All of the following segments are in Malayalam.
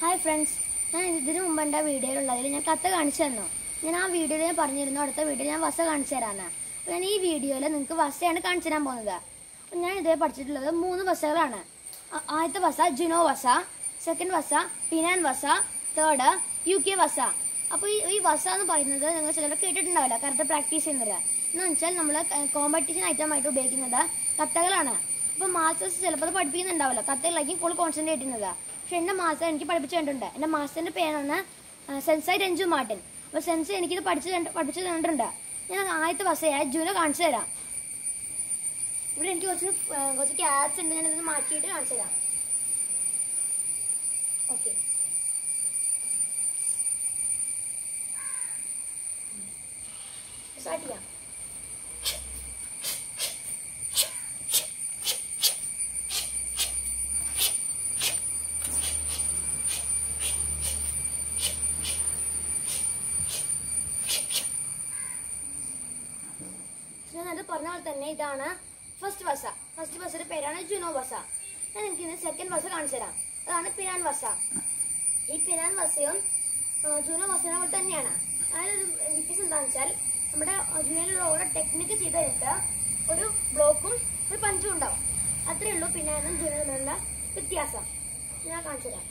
ഹായ് ഫ്രണ്ട്സ് ഞാൻ ഇതിനു മുമ്പ് എൻ്റെ വീഡിയോയിലുള്ളതിൽ ഞാൻ കത്ത് കാണിച്ചു തന്നു ഞാൻ ആ വീഡിയോയിൽ ഞാൻ പറഞ്ഞിരുന്നു അടുത്ത വീഡിയോയിൽ ഞാൻ വസ കാണിച്ചു തരാമെന്ന് അപ്പോൾ ഞാൻ ഈ വീഡിയോയിൽ നിങ്ങൾക്ക് വസയാണ് കാണിച്ചു തരാൻ പോകുന്നത് അപ്പോൾ ഞാൻ ഇതേ പഠിച്ചിട്ടുള്ളത് മൂന്ന് വസകളാണ് ആ- ആദ്യത്തെ വസ ജുനോ വസ സെക്കൻഡ് വസ പിനാൻ വസ തേർഡ് യു കെ വസ അപ്പോൾ ഈ ഈ വസ എന്ന് പറയുന്നത് നിങ്ങൾ ചിലർ കേട്ടിട്ടുണ്ടാവില്ല കറക്റ്റ് പ്രാക്ടീസ് ചെയ്യുന്നത് എന്ന് വെച്ചാൽ നമ്മൾ കോമ്പറ്റീഷൻ ഐറ്റം ആയിട്ട് ഉപയോഗിക്കുന്നത് കത്തകളാണ് അപ്പോൾ മാസ്റ്റേഴ്സ് ചിലപ്പോൾ അത് പഠിപ്പിക്കുന്നുണ്ടാവില്ല കത്തകളായിരിക്കും കൂടുതൽ കോൺസെൻട്രേറ്റ് ചെയ്യുന്നത് പക്ഷെ എൻ്റെ മാസ്റ്റർ എനിക്ക് പഠിപ്പിച്ചു തന്നിട്ടുണ്ട് എൻ്റെ മാസ്റ്ററിൻ്റെ പേരാണ് ആ, സെൻസായി രഞ്ജു മാർട്ടിൻ അപ്പോൾ സെൻസ് എനിക്കിത് പഠിച്ചു തന്നിട്ട് പഠിപ്പിച്ചു തന്നിട്ടുണ്ട് ഞാൻ ആദ്യത്തെ വസയായ ജൂന കാണിച്ചു തരാം ഇവിടെ എനിക്ക് കുറച്ച് ആ, കുറച്ച് ക്യാറ്റ്സ് ഉണ്ട് ഞാനിത് മാറ്റിയിട്ട് കാണിച്ചു തരാം ഓക്കെ സ്റ്റാർട്ട് ചെയ്യാം ഞാൻ അത് പറഞ്ഞ പോലെ തന്നെ ഇതാണ് ഫസ്റ്റ് ബസ ഫസ്റ്റ് ബസ്സിന്റെ പേരാണ് ജുനോ ബസ ഞാൻ എനിക്ക് ഇന്ന് സെക്കൻഡ് ബസ് കാണിച്ചു തരാം അതാണ് പിനാൻ ബസ ഈ പിനാൻ ബസയും ആ, ജുനോ ബസ്സിനെ പോലെ തന്നെയാണ് അതിലൊരു വ്യത്യാസം എന്താണെന്ന് വെച്ചാൽ നമ്മുടെ ജുനയിലുള്ള ഓരോ ടെക്നിക്ക് ചെയ്ത് കഴിഞ്ഞിട്ട് ഒരു ബ്ലോക്കും ഒരു പഞ്ചും ഉണ്ടാവും അത്രയേ ഉള്ളൂ പിന്നാനും ജുനയിലുള്ള വ്യത്യാസം ഞാൻ കാണിച്ചു തരാം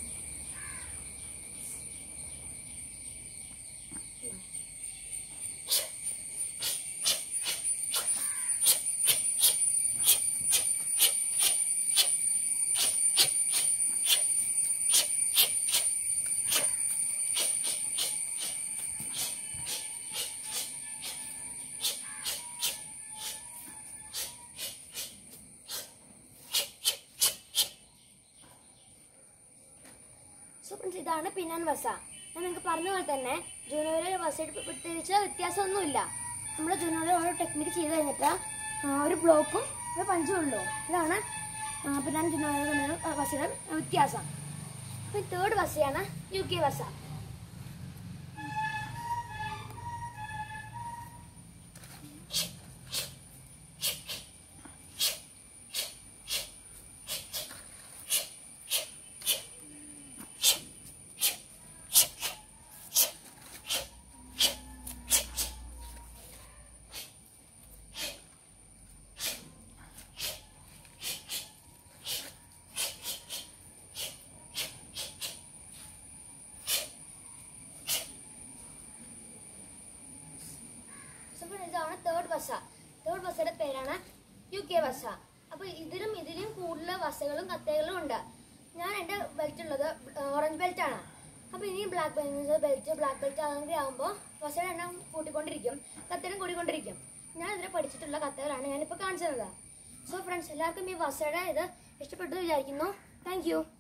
സോ ഫ്രണ്ട്സ് ഇതാണ് പിന്നാൻ വസ ഞാൻ നിങ്ങൾക്ക് പറഞ്ഞ പോലെ തന്നെ ജൂനിയറിലെ വസയായിട്ട് പ്രത്യേകിച്ച് വ്യത്യാസമൊന്നുമില്ല നമ്മൾ ജൂനിയറിൽ ഓരോ ടെക്നിക്ക് ചെയ്ത് കഴിഞ്ഞിട്ട് ആ, ഒരു ബ്ലോക്കും ഒരു പഞ്ചും ഉള്ളൂ ഇതാണ് ആ, പിന്നാൻ ജൂനിയർ വസയുടെ വ്യത്യാസം അപ്പം തേർഡ് വസയാണ് യു കെ വസ സോ ഫ്രണ്ട്സ് ഇതാണ് തേർഡ് വസ തേർഡ് വസയുടെ പേരാണ് യു കെ വസ അപ്പൊ ഇതിലും ഇതിലും കൂടുതൽ വസകളും കത്തകളും ഉണ്ട് ഞാൻ എന്റെ ബെൽറ്റ് ഉള്ളത് ഓറഞ്ച് ബെൽറ്റ് ആണ് അപ്പൊ ഇനി black belt belt black belt അങ്ങനെ ആകുമ്പോൾ വസയുടെ എണ്ണം കൂട്ടിക്കൊണ്ടിരിക്കും കത്തലും കൂടിക്കൊണ്ടിരിക്കും ഞാൻ ഇതിനെ പഠിച്ചിട്ടുള്ള കത്തകളാണ് ഞാനിപ്പോൾ കാണിച്ചത് സോ ഫ്രണ്ട്സ് എല്ലാവർക്കും ഈ വസയുടെ ഇത് ഇഷ്ടപ്പെട്ടു വിചാരിക്കുന്നു താങ്ക് യു